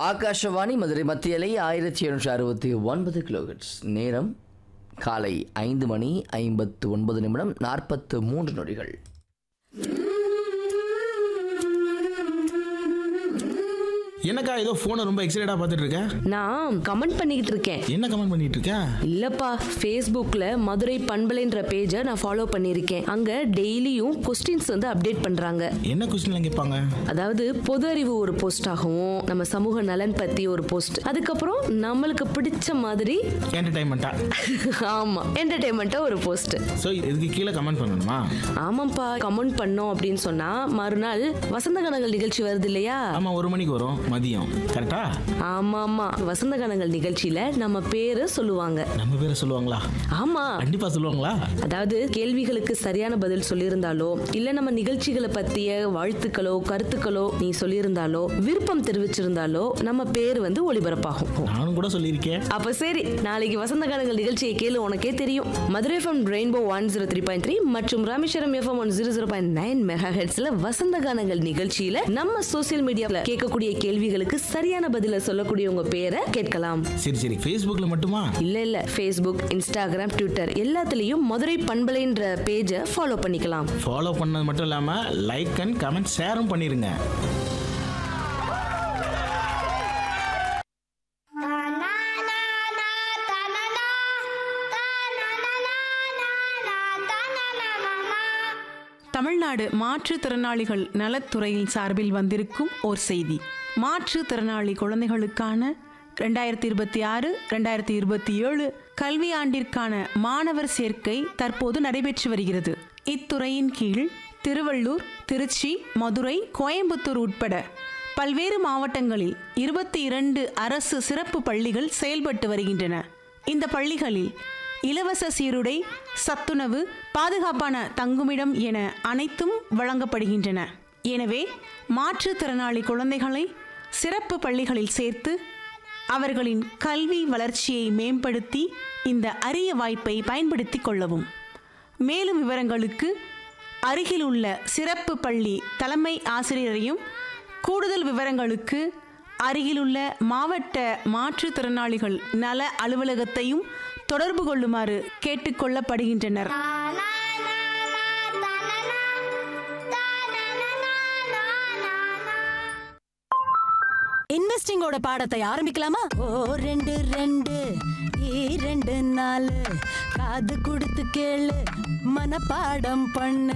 ஆகாஷவாணி மதுரை மத்தியலை ஆயிரத்தி எழுநூற்றி அறுபத்தி ஒன்பது கிலோஹெட்ஸ் நேரம் காலை ஐந்து மணி ஐம்பத்து ஒன்பது நிமிடம் நாற்பத்து மூன்று நொடிகள் என்னக்கா ஏதோ ஃபோனை ரொம்ப எக்ஸைட்டடாக பார்த்துட்டு இருக்க நான் கமெண்ட் பண்ணிக்கிட்டு இருக்கேன் என்ன கமெண்ட் பண்ணிட்டு இருக்க இல்லப்பா ஃபேஸ்புக்ல மதுரை பண்பலைன்ற பேஜை நான் ஃபாலோ பண்ணியிருக்கேன் அங்க டெய்லியும் கொஸ்டின்ஸ் வந்து அப்டேட் பண்றாங்க என்ன கொஸ்டின்லாம் கேட்பாங்க அதாவது பொது அறிவு ஒரு போஸ்ட் ஆகவும் நம்ம சமூக நலன் பத்தி ஒரு போஸ்ட் அதுக்கப்புறம் நம்மளுக்கு பிடிச்ச மாதிரி என்டர்டைன்மெண்ட்டா ஆமா என்டர்டைன்மெண்ட்டா ஒரு போஸ்ட் ஸோ இதுக்கு கீழே கமெண்ட் பண்ணணுமா ஆமாப்பா கமெண்ட் பண்ணோம் அப்படின்னு சொன்னா மறுநாள் வசந்த கனங்கள் நிகழ்ச்சி வருது இல்லையா ஆமாம் ஒரு மணிக்கு வரும் மதியம் கரெக்டா ஆமா ஆமா வசந்த கனங்கள் நிகழ்ச்சியில நம்ம பேரு சொல்லுவாங்க நம்ம பேரை சொல்லுவாங்களா ஆமா கண்டிப்பாக சொல்லுவாங்களா அதாவது கேள்விகளுக்கு சரியான பதில் சொல்லியிருந்தாலோ இல்ல நம்ம நிகழ்ச்சிகளை பத்திய வாழ்த்துக்களோ கருத்துக்களோ நீ சொல்லியிருந்தாலோ விருப்பம் தெரிவிச்சிருந்தாலோ நம்ம பேர் வந்து ஒளிபரப்பாகும் நானும் கூட சொல்லியிருக்கேன் அப்ப சரி நாளைக்கு வசந்த காலங்கள் நிகழ்ச்சியை கேளு உனக்கே தெரியும் Madurai FM rainbow one zero three point three மற்றும் Rameswaram FM one zero zero point nine mega ஹெட்ஸ்ல வசந்த கானங்கள் நிகழ்ச்சியில நம்ம சோசியல் மீடியாவில் கேட்கக்கூடிய கேள்விகளுக்கு சரியான பதில சொல்லக்கூடிய உங்க பேரை கேட்கலாம் சரி சரி ஃபேஸ்புக்கில் மட்டுமா இல்ல இல்ல ஃபேஸ்புக் இன்ஸ்டாகிராம் ட்விட்டர் எல்லாத்துலயும் மதுரை பண்பலைன்ற பேஜை ஃபாலோ பண்ணிக்கலாம் ஃபாலோ பண்ணது மட்டும் இல்லாமல் லைக் அண்ட் கமெண்ட் ஷேரும் பண்ணிடுங்க தமிழ்நாடு மாற்றுத்திறனாளிகள் நலத்துறையின் சார்பில் வந்திருக்கும் ஓர் செய்தி மாற்றுத்திறனாளி குழந்தைகளுக்கான ரெண்டாயிரத்தி இருபத்தி ஆறு ரெண்டாயிரத்தி இருபத்தி ஏழு கல்வியாண்டிற்கான மாணவர் சேர்க்கை தற்போது நடைபெற்று வருகிறது இத்துறையின் கீழ் திருவள்ளூர் திருச்சி மதுரை கோயம்புத்தூர் உட்பட பல்வேறு மாவட்டங்களில் இருபத்தி இரண்டு அரசு சிறப்பு பள்ளிகள் செயல்பட்டு வருகின்றன இந்த பள்ளிகளில் இலவச சீருடை சத்துணவு பாதுகாப்பான தங்குமிடம் என அனைத்தும் வழங்கப்படுகின்றன எனவே மாற்றுத்திறனாளி குழந்தைகளை சிறப்பு பள்ளிகளில் சேர்த்து அவர்களின் கல்வி வளர்ச்சியை மேம்படுத்தி இந்த அரிய வாய்ப்பை பயன்படுத்திக் கொள்ளவும் மேலும் விவரங்களுக்கு அருகில் உள்ள சிறப்பு பள்ளி தலைமை ஆசிரியரையும் கூடுதல் விவரங்களுக்கு அருகிலுள்ள மாவட்ட மாற்றுத்திறனாளிகள் நல அலுவலகத்தையும் தொடர்பு கொள்ளுமாறு கேட்டுக்கொள்ளப்படுகின்றனர் இன்வெஸ்டிங்கோட பாடத்தை ஆரம்பிக்கலாமா ஓ ரெண்டு ரெண்டு ரெண்டு நாலு காது கொடுத்து கேளு மனப்பாடம் பண்ணு